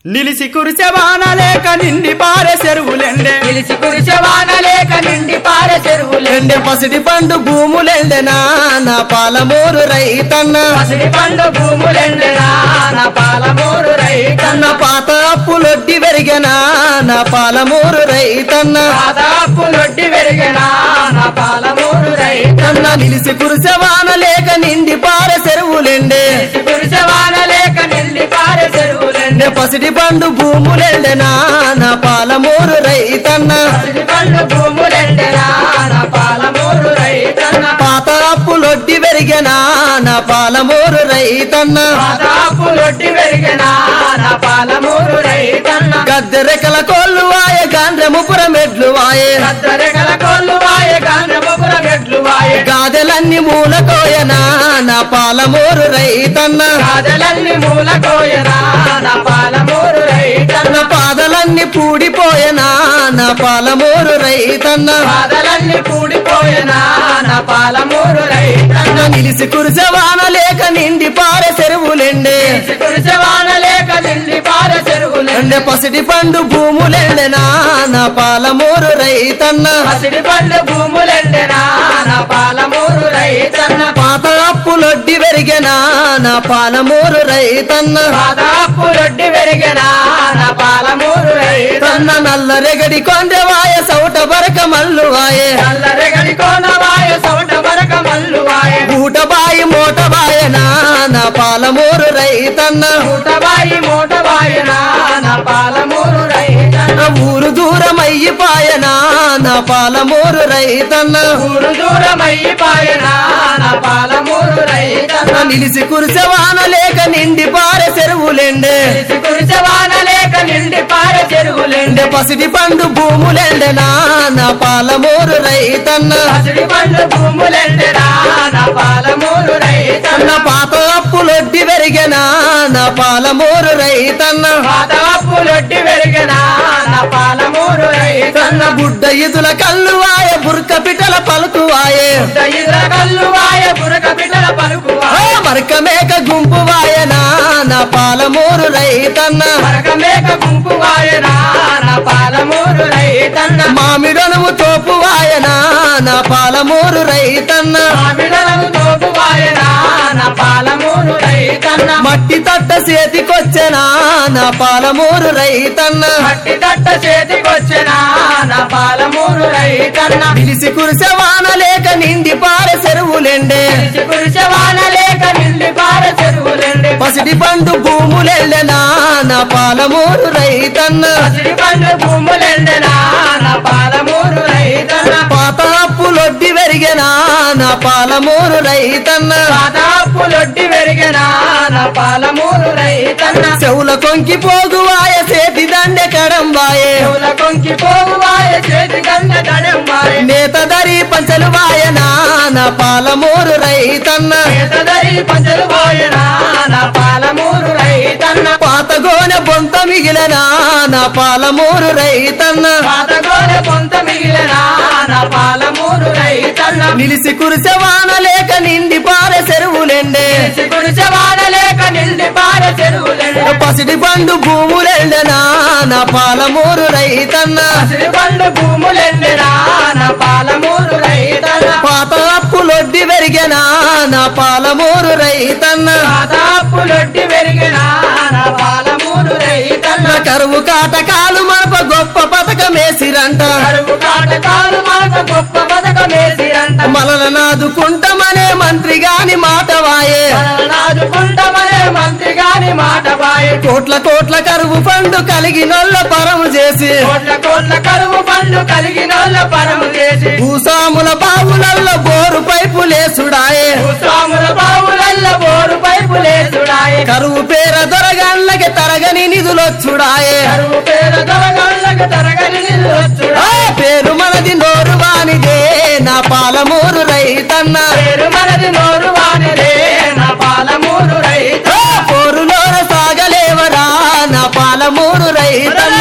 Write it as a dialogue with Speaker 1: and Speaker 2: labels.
Speaker 1: నిలిసి కురిసె వానలేక నిండి పారే చెరువులెండే
Speaker 2: నిలిచి కురిసే వానలేక నిండి పారే చెరువులే
Speaker 1: ఎండే పసిడి పండు భూములెండెనా నా పాలమూరు రైతన్న
Speaker 2: పసిడి పండు భూములెండెనా నా పాలమూరు రైతన్న
Speaker 1: నా పాత అప్పులొడ్డి వెరిగెనా నా పాలమూరు రైతన్న
Speaker 2: దాదాపు లొడ్డి పెరిగినా నా పాలమూరు రైతన్న
Speaker 1: తన్న నిలిసి కురిసె వానలేక నిండి పారే చెరువులెండే
Speaker 2: నిలిచి కురిసే వానలేక నిండి పారే చెరువులెండే
Speaker 1: ఎండే పసిడి పండు భూములెండెనా నా పాలమూరు రైతన్న
Speaker 2: పసిడి పండు భూములెండెనా నా పాలమూరు రైతన్న
Speaker 1: పాత అప్పులొడ్డి వెరిగెనా నా పాలమూరు రైతన్న
Speaker 2: దాదాపు లొడ్డి పెరిగినా నా పాలమూరు రైతన్న
Speaker 1: గద్దెరెకల కోళ్ళు వాయే గాండ్రముపురం ఎడ్లు వాయే
Speaker 2: కద్దరెగల కోళ్ళు వాయే గాండ్రపుర మెట్లు వాయే
Speaker 1: గాదెలన్నీ మూలకోయనా నా పాలమూరు రైతన్న
Speaker 2: కాదలన్ని మూల కోయనా నా పాలమూరు రైతన్న
Speaker 1: నా పాదలన్నీ పూడిపోయనా నా పాలమూరు రైతన్న
Speaker 2: కాదలన్ని కూడిపోయనా నా పాలమూరు రైతన్న
Speaker 1: నా నిలిసి కురిసెవాన లేక నిండి పారె చెరువులెండే
Speaker 2: కురిసే వానలేక నిండి పార చెరువులే
Speaker 1: ఎండే పసిడి పండు భూములెండెనా నా పాలమూరు రైతన్న
Speaker 2: పసిడి పండు భూములెండెనా నా పాలమూరు రైతన్న
Speaker 1: పాత అప్పులొడ్డి వెరిగెనా నా పాలమూరు రైతన్న
Speaker 2: దాదాపు రొడ్డి పెరిగినా నా పాలమూరు రైతన్న
Speaker 1: తన్న నల్లరెగడి కొండవాయ సౌట బరక మల్లువాయే
Speaker 2: నల్లరెగడి కోనవాయ సౌట బరక మల్లువాయ
Speaker 1: ఊటబాయి మోటబాయనా నా పాలమూరు రైతన్న
Speaker 2: మూటబాయి మూటబాయనా నా పాలమూరు రైతన్న
Speaker 1: నా ఊరు దూరమయ్యిపాయనా నా పాలమూరు రైతన్న
Speaker 2: ఊరు దూరమయ్యిపాయనా నా పాలమూరు రైతన్న
Speaker 1: నా నిలిసి కురిసెవాన లేక నిండి పారె చెరువులెండే
Speaker 2: కలిసి కురిసే వానలేక నిండి పార చెరువులెండి
Speaker 1: ఎండే పసిడి పండు భూములెండెనా నా పాలమూరు రైతన్న
Speaker 2: పసిడి పండు భూములెండెనా నా పాలమూరు రైతన్న
Speaker 1: నా పాత అప్పులొడ్డి వెరిగెనా నా పాలమూరు రైతన్న
Speaker 2: పాదాపు లొడ్డి పెరిగినా నా పాలమూరు రైతన్న
Speaker 1: తన్న బుడ్డ ఇదుల కల్లువాయ బుర్క పిటల పలుకువాయే
Speaker 2: ఇద్ర కల్లు వాయ బురక బిడ్డల పలుకు
Speaker 1: ఆ మరక మేక గుంపు వాయనా నా పాలమూరు రైతన్న
Speaker 2: మరక మేక గుంపు వాయనా నా పాలమూరు రైతన్న
Speaker 1: మామిడనుము తోపు వాయనా నా పాలమూరు రైతన్న
Speaker 2: మామిడలకు తోపు వాయనా నా పాలమూరు రైతన్న
Speaker 1: మట్టి తట్ట చేతికొచ్చెనా నా పాలమూరు రైతన్న
Speaker 2: మట్టి తట్ట చేతికొచ్చినా నా పాలమూరు రైతన్న
Speaker 1: పిలిసి కురిసె వాన లేక నిండి పారె చెరువులెండే
Speaker 2: కలిసి కురిసే వానలేక నిండి పార చెరువులెండి
Speaker 1: పసిడి పండు భూములెళ్ళెనా నా పాలమూరు రైతన్న
Speaker 2: పసిడి పండు భూములెండెనా నా పాలమూరు రైతన్న
Speaker 1: పాత అప్పులొడ్డి వెరిగెనా నా పాలమూరు రైతన్న
Speaker 2: దాదాపు లొడ్డి పెరిగినా నా పాలమూరు రైతన్న
Speaker 1: చెవుల కొంకి పోగువాయ చేతి దండె కడంబాయే
Speaker 2: చెవుల కొంకి పోవాయ చేతి గంగ దడంబాయ
Speaker 1: నేత దరి పంచలు వాయనా నా పాలమూరు రైతన్న
Speaker 2: చేతదరి పంచలు పోయనా నా పాలమూరు రైతన్న
Speaker 1: పాత గోనె బొంత మిగిలనా నా పాలమూరు రైతన్న
Speaker 2: పాతగోనె పొంత మిగిలినా నా పాలమూరు రైతన్న
Speaker 1: నిలిసి కురిసె వాన లేక నిండి పారె చెరువులెండే
Speaker 2: కలిసి కురిసే వానలేక నిండి పార చెరువులెండి
Speaker 1: పసిడి పండు భూములెండెనా నా పాలమూరు రైతన్న
Speaker 2: పసిడి పండు భూములెండినా నా పాలమూరు రైతన్న
Speaker 1: పాత అప్పులొడ్డి వెరిగెనా నా పాలమూరు రైతన్న
Speaker 2: దాదాపు లొడ్డి పెరిగినా నా పాలమూరు రైతన్న
Speaker 1: నా కరువు కాటకాలు మనప గొప్ప పథకమేసిరంట
Speaker 2: కరువు కాటకాలు మనకు గొప్ప పథకమేసిరంట
Speaker 1: మలన నాదుకుంటామనే మంత్రి గాని మాట వాయే
Speaker 2: నాదుకుంటామనే మంత్రి గాని మాట బాయ్
Speaker 1: కోట్ల కోట్ల కరువు ఫండు కలిగినొల్ల పరము చేసి
Speaker 2: కోట్ల కోట్ల కరువు పండు కలిగినోళ్ళ పరము చేసి
Speaker 1: భూసాముల బావులల్లో బోరు పైపులేసుడాయే
Speaker 2: భూస్వాముల బావులల్ల బోరు పైపులేసుడాయే
Speaker 1: కరువు పేర దొరగాళ్ళకి తరగని నిధులొచ్చుడాయే
Speaker 2: కరువు పేద దొరగాళ్ళకు తరగని నిల్లొచ్చుడా
Speaker 1: ఆ పేరు మనది నోరు వానిదే నా పాలమూరు రైతన్న
Speaker 2: పేరు మనది నోరు వానిదే నా పాలమూరు రైత
Speaker 1: ఆ పోరులోన సాగలేవరా నా పాలమూరు రైతన్న